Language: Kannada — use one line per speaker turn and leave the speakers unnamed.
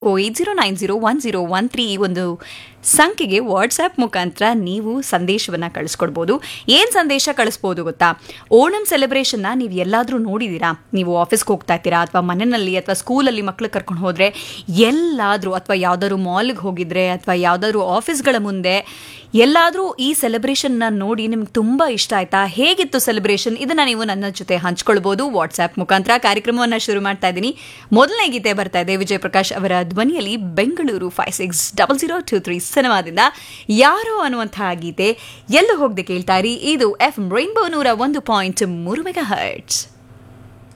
eight zero nine zero one zero one three ಈ ಒಂದು ಸಂಖ್ಯೆಗೆ ವಾಟ್ಸ್ಆ್ಯಪ್ ಮುಖಾಂತರ ನೀವು ಸಂದೇಶವನ್ನು ಕಳಿಸ್ಕೊಡ್ಬೋದು ಏನು ಸಂದೇಶ ಕಳಿಸ್ಬೋದು ಗೊತ್ತಾ ಓಣಂ ಸೆಲೆಬ್ರೇಷನ್ನ ನೀವು ಎಲ್ಲಾದರೂ ನೋಡಿದ್ದೀರಾ ನೀವು ಆಫೀಸ್ಗೆ ಹೋಗ್ತಾ ಇರ್ತೀರಾ ಅಥವಾ ಮನೆಯಲ್ಲಿ ಅಥವಾ ಸ್ಕೂಲಲ್ಲಿ ಮಕ್ಳು ಕರ್ಕೊಂಡು ಹೋದರೆ ಎಲ್ಲಾದರೂ ಅಥವಾ ಯಾವುದಾದ್ರು ಮಾಲ್ಗೆ ಹೋಗಿದ್ರೆ ಅಥವಾ ಯಾವುದಾದ್ರೂ ಆಫೀಸ್ಗಳ ಮುಂದೆ ಎಲ್ಲಾದರೂ ಈ ಸೆಲೆಬ್ರೇಷನ್ನ ನೋಡಿ ನಿಮ್ಗೆ ತುಂಬ ಇಷ್ಟ ಆಯ್ತಾ ಹೇಗಿತ್ತು ಸೆಲೆಬ್ರೇಷನ್ ಇದನ್ನು ನೀವು ನನ್ನ ಜೊತೆ ಹಂಚ್ಕೊಳ್ಬೋದು ವಾಟ್ಸ್ಆ್ಯಪ್ ಮುಖಾಂತರ ಕಾರ್ಯಕ್ರಮವನ್ನು ಶುರು ಮಾಡ್ತಾ ಇದ್ದೀನಿ ಮೊದಲನೇ ಗೀತೆ ಬರ್ತಾ ಇದೆ ವಿಜಯ್ ಪ್ರಕಾಶ್ ಅವರ ಧ್ವನಿಯಲ್ಲಿ Bengaluru five six double zero two three ಸಿನಿಮಾದಿಂದ ಯಾರೋ ಅನ್ನುವಂತಹ ಗೀತೆ ಎಲ್ಲೂ ಹೋಗದೆ ಕೇಳ್ತಾ ಇರಿ ಇದು ಎಫ್ ರೈನ್ಬೋ ನೂರ ಒಂದು ಪಾಯಿಂಟ್ ಮೂರು ಮೆಗಾ ಹರ್ಟ್ಸ್